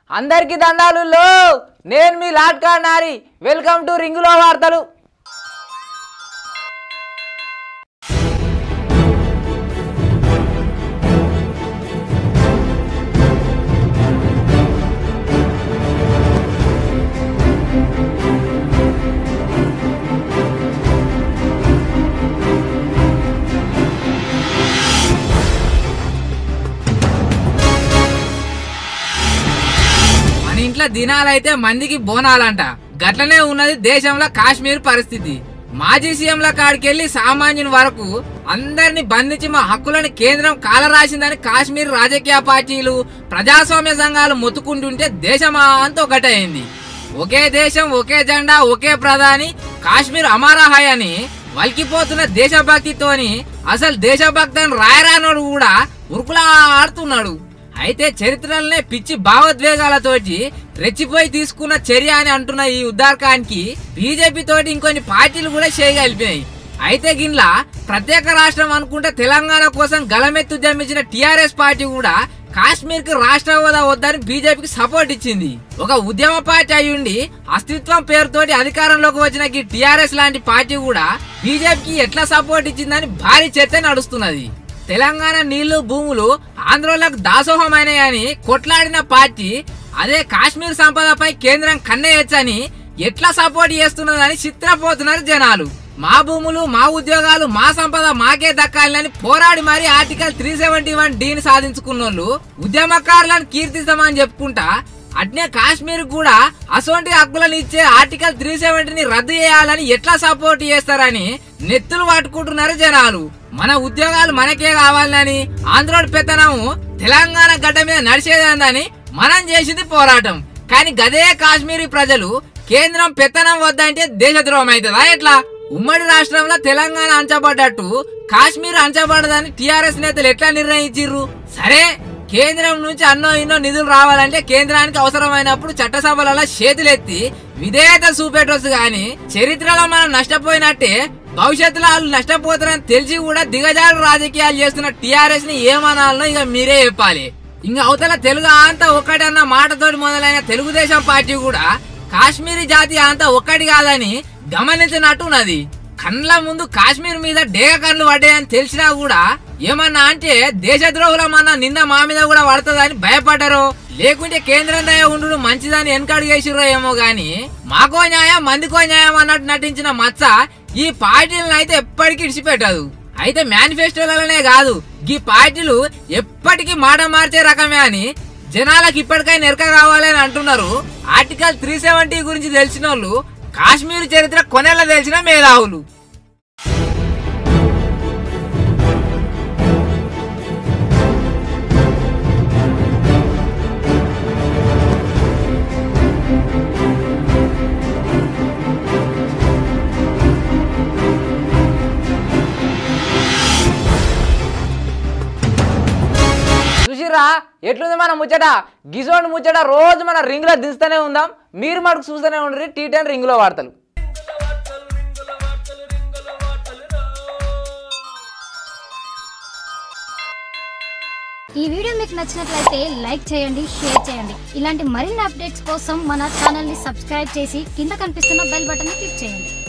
అందరికీ దండాలు లో నేను మీ లాట్కా నారి వెల్కమ్ టు రింగులో వార్తలు మన ఇంట్లో దినాలైతే మందికి బోనాలంట గట్లనే ఉన్నది దేశంలో కాశ్మీర్ పరిస్థితి మాజీ సీఎంల కాడికెళ్లి సామాన్యుని వరకు అందరిని బంధించి మా హక్కులను కేంద్రం కాలరాసిందని కాశ్మీర్ రాజకీయ పార్టీలు ప్రజాస్వామ్య సంఘాలు మొత్తుకుంటుంటే దేశమా అంత ఒకటైంది ఒకే దేశం ఒకే జెండా ఒకే ప్రధాని కాశ్మీర్ అమారాహాయ్ అని వలికిపోతున్న దేశభక్తితోని అసలు దేశభక్తిని రాయరానోడు కూడా ఉరుకులా ఆడుతున్నాడు అయితే చరిత్రలనే పిచ్చి భావోద్వేగాలతోటి రెచ్చిపోయి తీసుకున్న చర్య అని అంటున్న ఈ ఉద్దారకానికి బీజేపీ తోటి ఇంకొన్ని పార్టీలు కూడా చేయగలిపినాయి అయితే గిన్లా ప్రత్యేక రాష్ట్రం అనుకుంటే తెలంగాణ కోసం గలమెత్తు జమించిన టిఆర్ఎస్ పార్టీ కూడా కాశ్మీర్ కి రాష్ట్ర హోదా వద్దని బీజేపీకి సపోర్ట్ ఇచ్చింది ఒక ఉద్యమ పార్టీ అయ్యుండి అస్తిత్వం పేరుతోటి అధికారంలోకి వచ్చిన ఈ టిఆర్ఎస్ లాంటి పార్టీ కూడా బీజేపీకి ఎట్లా సపోర్ట్ ఇచ్చిందని భారీ చర్చ నడుస్తున్నది తెలంగాణ నీళ్లు భూములు ఆంధ్రోలకు దాసోహమైనాయని కొట్లాడిన పార్టీ అదే కాశ్మీర్ సంపదపై కేంద్రం కన్నేయచ్చని ఎట్లా సపోర్ట్ చేస్తున్నదని చిత్రపోతున్నారు జనాలు మా భూములు మా ఉద్యోగాలు మా సంపద మాకే దక్కాలని పోరాడి మరి ఆర్టికల్ త్రీ సెవెంటీ వన్ డీని సాధించుకున్నోళ్ళు ఉద్యమకారులను కీర్తిస్తామని చెప్పుకుంటా అట్నే కాశ్మీర్ కూడా అసొంటి హక్కులను ఇచ్చే ఆర్టికల్ త్రీ సెవెంటీని రద్దు చేయాలని ఎట్లా సపోర్ట్ చేస్తారని నెత్తులు పట్టుకుంటున్నారు జనాలు మన ఉద్యోగాలు మనకే కావాలని ఆంధ్రోడ్ పెత్తనం తెలంగాణ గడ్డ మీద నడిచేదందని మనం చేసింది పోరాటం కానీ గదే కాశ్మీరీ ప్రజలు కేంద్రం పెత్తనం వద్దంటే దేశద్రోహం అవుతుందా ఎట్లా ఉమ్మడి రాష్ట్రంలో తెలంగాణ అంచబడ్డట్టు కాశ్మీర్ అంచబడదని టిఆర్ఎస్ నేతలు ఎట్లా నిర్ణయించిర్రు సరే కేంద్రం నుంచి అన్నో ఇన్నో నిధులు రావాలంటే కేంద్రానికి అవసరమైనప్పుడు చట్టసభలలో చేతులెత్తి విధేయత చూపెట్టొచ్చు గాని చరిత్రలో మనం నష్టపోయినట్టే భవిష్యత్తులో వాళ్ళు నష్టపోతారని తెలిసి కూడా దిగజారు రాజకీయాలు చేస్తున్న టిఆర్ఎస్ ని ఏమనాలనో ఇక మీరే చెప్పాలి ఇంకా అవతల తెలుగు అంతా ఒక్కటన్న మాటతోటి మొదలైన తెలుగుదేశం పార్టీ కూడా కాశ్మీరీ జాతి అంతా ఒక్కటి కాదని గమనించినట్టున్నది కండ్ల ముందు కాశ్మీర్ మీద డేగ కళ్ళు పడ్డాయని తెలిసినా కూడా ఏమన్నా అంటే దేశద్రోహులమన్నా నింద మా మీద కూడా పడుతుందని భయపడ్డారు లేకుంటే కేంద్రం దయ ఉండు మంచిదని వెనకడు చేసిర్రో ఏమో గాని మాకో న్యాయం మందికో న్యాయం అన్నట్టు నటించిన మచ్చ ఈ పార్టీలను అయితే ఎప్పటికీ ఇడిచిపెట్టదు అయితే మేనిఫెస్టోలనే కాదు ఈ పార్టీలు ఎప్పటికీ మాట మార్చే రకమే అని జనాలకు ఇప్పటికైనా ఎరక కావాలని అంటున్నారు ఆర్టికల్ త్రీ సెవెంటీ గురించి తెలిసిన వాళ్ళు కాశ్మీర్ చరిత్ర కొనేలా తెలిసిన మేధావులు చూసిర్రా ఎట్లుంది మన ముచ్చట గిజోండ్ ముచ్చట రోజు మన రింగ్ లో దిస్తూనే ఉందాం మీరు మనకు చూస్తూనే ఉండ్రి టీ టెన్ రింగ్ లో వార్తలు ఈ వీడియో మీకు నచ్చినట్లయితే లైక్ చేయండి షేర్ చేయండి ఇలాంటి మరిన్ని అప్డేట్స్ కోసం మన ఛానల్ ని సబ్స్క్రైబ్ చేసి కింద కనిపిస్తున్న బెల్ బటన్ ని క్లిక్ చేయండి